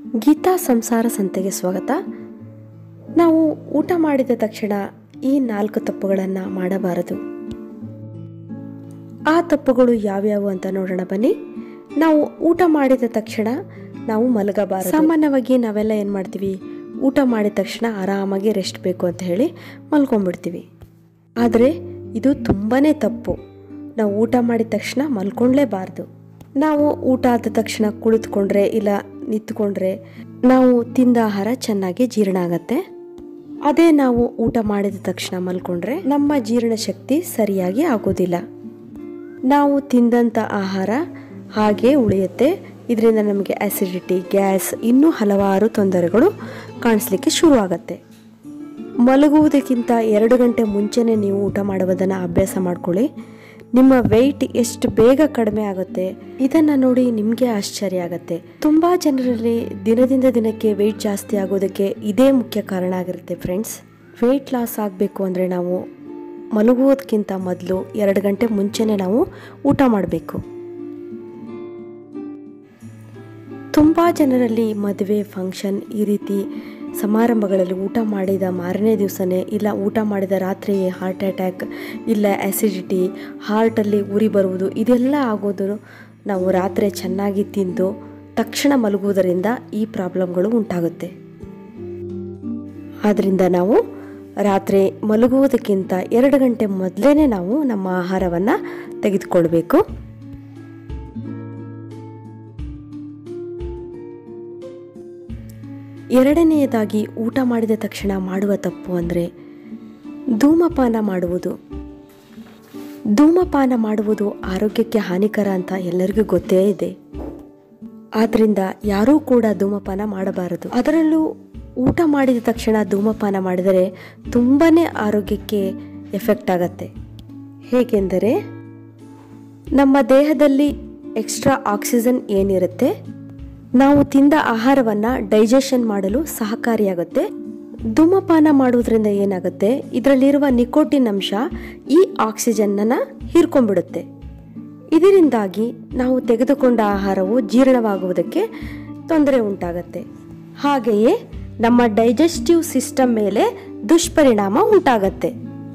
ಗೀತಾ ಸಂಸಾರ ಸಂತೆಗೆ ಸ್ವಾಗತ ನಾವು ಊಟ ಮಾಡಿದ ತಕ್ಷಣ ಈ ನಾಲ್ಕು ತಪ್ಪುಗಳನ್ನು ಮಾಡಬಾರದು ಆ ತಪ್ಪುಗಳು ಯಾವ್ಯಾವು ಅಂತ ನೋಡೋಣ ಬನ್ನಿ ನಾವು ಊಟ ಮಾಡಿದ ತಕ್ಷಣ ನಾವು ಮಲಗಬಾರದು ಸಾಮಾನ್ಯವಾಗಿ ನಾವೆಲ್ಲ ಏನು ಮಾಡ್ತೀವಿ ಊಟ ಮಾಡಿದ ತಕ್ಷಣ ಆರಾಮಾಗಿ ರೆಸ್ಟ್ ಬೇಕು ಅಂತ ಹೇಳಿ ಮಲ್ಕೊಂಡ್ಬಿಡ್ತೀವಿ ಆದರೆ ಇದು ತುಂಬಾ ತಪ್ಪು ನಾವು ಊಟ ಮಾಡಿದ ತಕ್ಷಣ ಮಲ್ಕೊಂಡ್ಲೇಬಾರ್ದು ನಾವು ಊಟ ಆದ ತಕ್ಷಣ ಕುಳಿತುಕೊಂಡ್ರೆ ಇಲ್ಲ ನಿಂತ್ಕೊಂಡ್ರೆ ನಾವು ತಿಂದ ಆಹಾರ ಚೆನ್ನಾಗಿ ಜೀರ್ಣ ಆಗತ್ತೆ ಅದೇ ನಾವು ಊಟ ಮಾಡಿದ ತಕ್ಷಣ ಮಲ್ಕೊಂಡ್ರೆ ನಮ್ಮ ಜೀರ್ಣ ಶಕ್ತಿ ಸರಿಯಾಗಿ ಆಗೋದಿಲ್ಲ ನಾವು ತಿಂದಂಥ ಆಹಾರ ಹಾಗೆ ಉಳಿಯುತ್ತೆ ಇದರಿಂದ ನಮಗೆ ಆಸಿಡಿಟಿ ಗ್ಯಾಸ್ ಇನ್ನೂ ಹಲವಾರು ತೊಂದರೆಗಳು ಕಾಣಿಸ್ಲಿಕ್ಕೆ ಶುರುವಾಗತ್ತೆ ಮಲಗುವುದಕ್ಕಿಂತ ಎರಡು ಗಂಟೆ ಮುಂಚೆನೇ ನೀವು ಊಟ ಮಾಡುವುದನ್ನು ಅಭ್ಯಾಸ ಮಾಡ್ಕೊಳ್ಳಿ ನಿಮ್ಮ ವೆಯ್ಟ್ ಎಷ್ಟು ಬೇಗ ಕಡಿಮೆ ಆಗುತ್ತೆ ಇದನ್ನು ನೋಡಿ ನಿಮಗೆ ಆಶ್ಚರ್ಯ ಆಗುತ್ತೆ ತುಂಬ ಜನರಲ್ಲಿ ದಿನದಿಂದ ದಿನಕ್ಕೆ ವೆಯ್ಟ್ ಜಾಸ್ತಿ ಆಗೋದಕ್ಕೆ ಇದೇ ಮುಖ್ಯ ಕಾರಣ ಆಗಿರುತ್ತೆ ಫ್ರೆಂಡ್ಸ್ ವೆಯ್ಟ್ ಲಾಸ್ ಆಗಬೇಕು ಅಂದರೆ ನಾವು ಮಲಗುವುದಕ್ಕಿಂತ ಮೊದಲು ಎರಡು ಗಂಟೆ ಮುಂಚೆನೇ ನಾವು ಊಟ ಮಾಡಬೇಕು ತುಂಬ ಜನರಲ್ಲಿ ಮದುವೆ ಫಂಕ್ಷನ್ ಈ ರೀತಿ ಸಮಾರಂಭಗಳಲ್ಲಿ ಊಟ ಮಾಡಿದ ಮಾರನೇ ದಿವಸನೇ ಇಲ್ಲ ಊಟ ಮಾಡಿದ ರಾತ್ರಿಯೇ ಹಾರ್ಟ್ ಅಟ್ಯಾಕ್ ಇಲ್ಲ ಆ್ಯಸಿಡಿಟಿ ಹಾರ್ಟಲ್ಲಿ ಉರಿ ಬರುವುದು ಇದೆಲ್ಲ ಆಗೋದು ನಾವು ರಾತ್ರಿ ಚೆನ್ನಾಗಿ ತಿಂದು ತಕ್ಷಣ ಮಲಗುವುದರಿಂದ ಈ ಪ್ರಾಬ್ಲಮ್ಗಳು ಉಂಟಾಗುತ್ತೆ ಆದ್ದರಿಂದ ನಾವು ರಾತ್ರಿ ಮಲಗುವುದಕ್ಕಿಂತ ಎರಡು ಗಂಟೆ ಮೊದಲೇ ನಾವು ನಮ್ಮ ಆಹಾರವನ್ನು ತೆಗೆದುಕೊಳ್ಬೇಕು ಎರಡನೆಯದಾಗಿ ಊಟ ಮಾಡಿದ ತಕ್ಷಣ ಮಾಡುವ ತಪ್ಪು ಅಂದರೆ ಧೂಮಪಾನ ಮಾಡುವುದು ಧೂಮಪಾನ ಮಾಡುವುದು ಆರೋಗ್ಯಕ್ಕೆ ಹಾನಿಕರ ಅಂತ ಎಲ್ಲರಿಗೂ ಗೊತ್ತೇ ಇದೆ ಆದ್ದರಿಂದ ಯಾರೂ ಕೂಡ ಧೂಮಪಾನ ಮಾಡಬಾರದು ಅದರಲ್ಲೂ ಊಟ ಮಾಡಿದ ತಕ್ಷಣ ಧೂಮಪಾನ ಮಾಡಿದರೆ ತುಂಬಾ ಆರೋಗ್ಯಕ್ಕೆ ಎಫೆಕ್ಟ್ ಆಗತ್ತೆ ಹೇಗೆಂದರೆ ನಮ್ಮ ದೇಹದಲ್ಲಿ ಎಕ್ಸ್ಟ್ರಾ ಆಕ್ಸಿಜನ್ ಏನಿರುತ್ತೆ ನಾವು ತಿಂದ ಆಹಾರವನ್ನು ಡೈಜೆಷನ್ ಮಾಡಲು ಸಹಕಾರಿಯಾಗುತ್ತೆ ಧೂಮಪಾನ ಮಾಡುವುದರಿಂದ ಏನಾಗುತ್ತೆ ಇದರಲ್ಲಿರುವ ನಿಕೋಟಿನ್ ಅಂಶ ಈ ಆಕ್ಸಿಜನ್ನನ್ನು ಹೀರ್ಕೊಂಡ್ಬಿಡುತ್ತೆ ಇದರಿಂದಾಗಿ ನಾವು ತೆಗೆದುಕೊಂಡ ಆಹಾರವು ಜೀರ್ಣವಾಗುವುದಕ್ಕೆ ತೊಂದರೆ ಉಂಟಾಗತ್ತೆ ಹಾಗೆಯೇ ನಮ್ಮ ಡೈಜೆಸ್ಟಿವ್ ಸಿಸ್ಟಮ್ ಮೇಲೆ ದುಷ್ಪರಿಣಾಮ ಉಂಟಾಗತ್ತೆ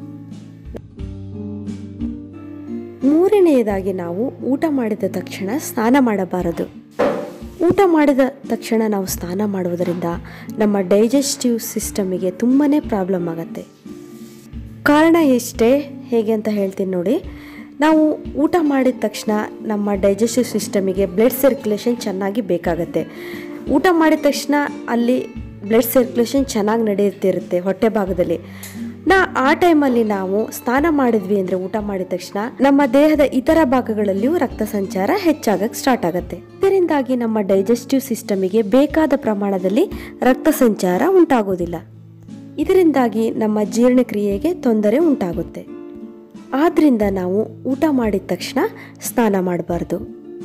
ಮೂರನೆಯದಾಗಿ ನಾವು ಊಟ ಮಾಡಿದ ತಕ್ಷಣ ಸ್ನಾನ ಮಾಡಬಾರದು ಊಟ ಮಾಡಿದ ತಕ್ಷಣ ನಾವು ಸ್ನಾನ ಮಾಡುವುದರಿಂದ ನಮ್ಮ ಡೈಜೆಸ್ಟಿವ್ ಸಿಸ್ಟಮಿಗೆ ತುಂಬಾ ಪ್ರಾಬ್ಲಮ್ ಆಗುತ್ತೆ ಕಾರಣ ಇಷ್ಟೇ ಹೇಗೆ ಅಂತ ಹೇಳ್ತೀನಿ ನೋಡಿ ನಾವು ಊಟ ಮಾಡಿದ ತಕ್ಷಣ ನಮ್ಮ ಡೈಜೆಸ್ಟಿವ್ ಸಿಸ್ಟಮಿಗೆ ಬ್ಲಡ್ ಸರ್ಕ್ಯುಲೇಷನ್ ಚೆನ್ನಾಗಿ ಬೇಕಾಗತ್ತೆ ಊಟ ಮಾಡಿದ ತಕ್ಷಣ ಅಲ್ಲಿ ಬ್ಲಡ್ ಸರ್ಕ್ಯುಲೇಷನ್ ಚೆನ್ನಾಗಿ ನಡೆಯುತ್ತಿರುತ್ತೆ ಹೊಟ್ಟೆ ಭಾಗದಲ್ಲಿ ನಾ ಆ ಟೈಮಲ್ಲಿ ನಾವು ಸ್ನಾನ ಮಾಡಿದ್ವಿ ಅಂದರೆ ಊಟ ಮಾಡಿದ ತಕ್ಷಣ ನಮ್ಮ ದೇಹದ ಇತರ ಭಾಗಗಳಲ್ಲಿಯೂ ರಕ್ತ ಸಂಚಾರ ಹೆಚ್ಚಾಗಕ್ಕೆ ಸ್ಟಾರ್ಟ್ ಆಗುತ್ತೆ ಇದರಿಂದಾಗಿ ನಮ್ಮ ಡೈಜೆಸ್ಟಿವ್ ಸಿಸ್ಟಮಿಗೆ ಬೇಕಾದ ಪ್ರಮಾಣದಲ್ಲಿ ರಕ್ತ ಸಂಚಾರ ಉಂಟಾಗೋದಿಲ್ಲ ಇದರಿಂದಾಗಿ ನಮ್ಮ ಜೀರ್ಣಕ್ರಿಯೆಗೆ ತೊಂದರೆ ಉಂಟಾಗುತ್ತೆ ಆದ್ದರಿಂದ ನಾವು ಊಟ ಮಾಡಿದ ತಕ್ಷಣ ಸ್ನಾನ ಮಾಡಬಾರ್ದು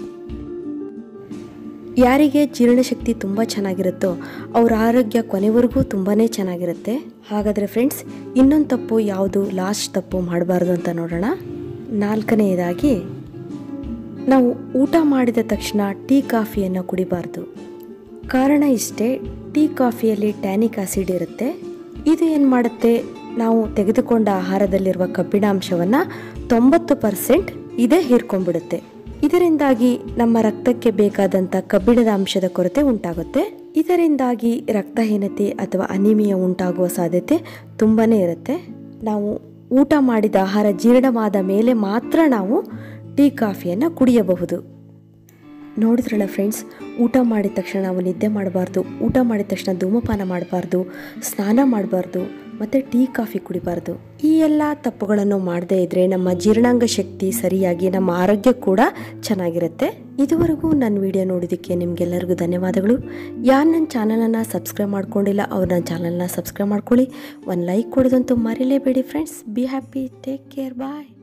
ಯಾರಿಗೆ ಜೀರ್ಣಶಕ್ತಿ ತುಂಬ ಚೆನ್ನಾಗಿರುತ್ತೋ ಅವ್ರ ಆರೋಗ್ಯ ಕೊನೆವರೆಗೂ ತುಂಬಾ ಚೆನ್ನಾಗಿರುತ್ತೆ ಹಾಗಾದರೆ ಫ್ರೆಂಡ್ಸ್ ಇನ್ನೊಂದು ತಪ್ಪು ಯಾವುದು ಲಾಸ್ಟ್ ತಪ್ಪು ಮಾಡಬಾರ್ದು ಅಂತ ನೋಡೋಣ ನಾಲ್ಕನೆಯದಾಗಿ ನಾವು ಊಟ ಮಾಡಿದ ತಕ್ಷಣ ಟೀ ಕಾಫಿಯನ್ನು ಕುಡಿಬಾರ್ದು ಕಾರಣ ಇಷ್ಟೇ ಟೀ ಕಾಫಿಯಲ್ಲಿ ಟ್ಯಾನಿಕ್ ಆಸಿಡ್ ಇರುತ್ತೆ ಇದು ಏನು ಮಾಡುತ್ತೆ ನಾವು ತೆಗೆದುಕೊಂಡ ಆಹಾರದಲ್ಲಿರುವ ಕಬ್ಬಿಣಾಂಶವನ್ನು ತೊಂಬತ್ತು ಪರ್ಸೆಂಟ್ ಇದೇ ಹೀರ್ಕೊಂಡ್ಬಿಡುತ್ತೆ ಇದರಿಂದಾಗಿ ನಮ್ಮ ರಕ್ತಕ್ಕೆ ಬೇಕಾದಂಥ ಕಬ್ಬಿಣದ ಅಂಶದ ಕೊರತೆ ಉಂಟಾಗುತ್ತೆ ಇದರಿಂದಾಗಿ ರಕ್ತಹೀನತೆ ಅಥವಾ ಅನಿಮಿಯ ಉಂಟಾಗುವ ಸಾಧ್ಯತೆ ತುಂಬಾ ಇರುತ್ತೆ ನಾವು ಊಟ ಮಾಡಿದ ಆಹಾರ ಜೀರ್ಣವಾದ ಮೇಲೆ ಮಾತ್ರ ನಾವು ಟೀ ಕಾಫಿಯನ್ನು ಕುಡಿಯಬಹುದು ನೋಡಿದ್ರಲ್ಲ ಫ್ರೆಂಡ್ಸ್ ಊಟ ಮಾಡಿದ ತಕ್ಷಣ ನಾವು ನಿದ್ದೆ ಮಾಡಬಾರ್ದು ಊಟ ಮಾಡಿದ ತಕ್ಷಣ ಧೂಮಪಾನ ಮಾಡಬಾರ್ದು ಸ್ನಾನ ಮಾಡಬಾರ್ದು ಮತ್ತು ಟೀ ಕಾಫಿ ಕುಡಿಬಾರ್ದು ಈ ಎಲ್ಲ ತಪ್ಪುಗಳನ್ನು ಮಾಡದೇ ಇದ್ದರೆ ನಮ್ಮ ಜೀರ್ಣಾಂಗ ಶಕ್ತಿ ಸರಿಯಾಗಿ ನಮ್ಮ ಆರೋಗ್ಯ ಕೂಡ ಚೆನ್ನಾಗಿರುತ್ತೆ ಇದುವರೆಗೂ ನನ್ನ ವಿಡಿಯೋ ನೋಡಿದ್ದಕ್ಕೆ ನಿಮಗೆಲ್ಲರಿಗೂ ಧನ್ಯವಾದಗಳು ಯಾರು ನನ್ನ ಚಾನಲನ್ನು ಸಬ್ಸ್ಕ್ರೈಬ್ ಮಾಡ್ಕೊಂಡಿಲ್ಲ ಅವ್ರು ನನ್ನ ಚಾನಲ್ನ ಸಬ್ಸ್ಕ್ರೈಬ್ ಮಾಡ್ಕೊಳ್ಳಿ ಒಂದು ಲೈಕ್ ಕೊಡೋದಂತೂ ಮರಿಲೇಬೇಡಿ friends be happy take care bye